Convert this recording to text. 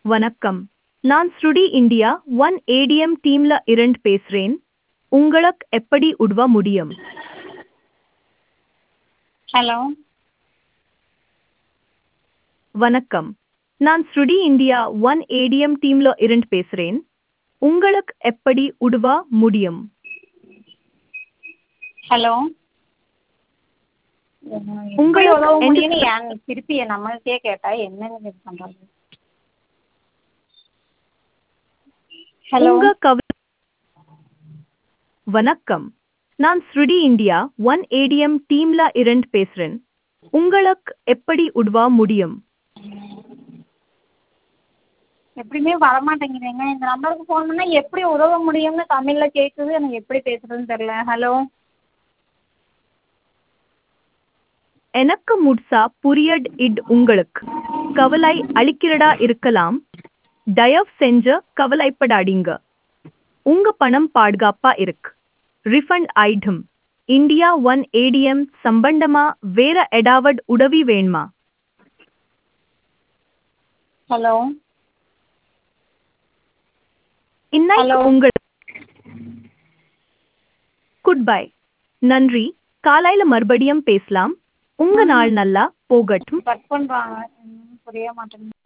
வணக்கம் நான் ஸ்ருடி இந்தியா ஒன் ஏடிஎம் டீம்ல இருந்து பேசுறேன் உங்களுக்கு எப்படி உதவ முடியும் ஹலோ வணக்கம் நான் ஸ்ருடி இந்தியா ஒன் ஏடிஎம் டீம்ல இருந்து பேசுறேன் உங்களுக்கு எப்படி உதவ முடியும் ஹலோ உங்களுக்கு உங்களுக்கு உதவ எந்த- முடியும்னு என் திருப்பி என் நம்மளுக்கே கேட்டா என்னங்க இது பண்றது ஹலோ உங்க கவ வணக்கம் நான் ஸ்ருடி இந்தியா ஒன் ஏடிஎம் டீம்ல இருந்து பேசுறேன் உங்களுக்கு எப்படி உதவ முடியும் எப்படியுமே வரமாட்டேங்குதுங்க இந்த நம்பருக்கு ஃபோன் பண்ணா எப்படி உதவ முடியும்னு தமிழ்ல கேட்குது எனக்கு எப்படி பேசுறதுன்னு தெரியல ஹலோ எனக்கு முட்சா புரியட் இட் உங்களுக்கு கவலை அளிக்கிறதா இருக்கலாம் தயவு செஞ்சு கவலைப்படாதீங்க உங்க பணம் பாதுகாப்பா இருக்கு refund item India One ATM சம்பந்தமா வேற ஏதாவது உதவி வேணுமா ஹலோ இன்னைக்கு Hello. உங்களுக்கு குட் பை நன்றி காலையில மறுபடியும் பேசலாம் உங்க நாள் நல்லா போகட்டும் கட் பண்றாங்க என்னன்னு புரிய மாட்டேங்குது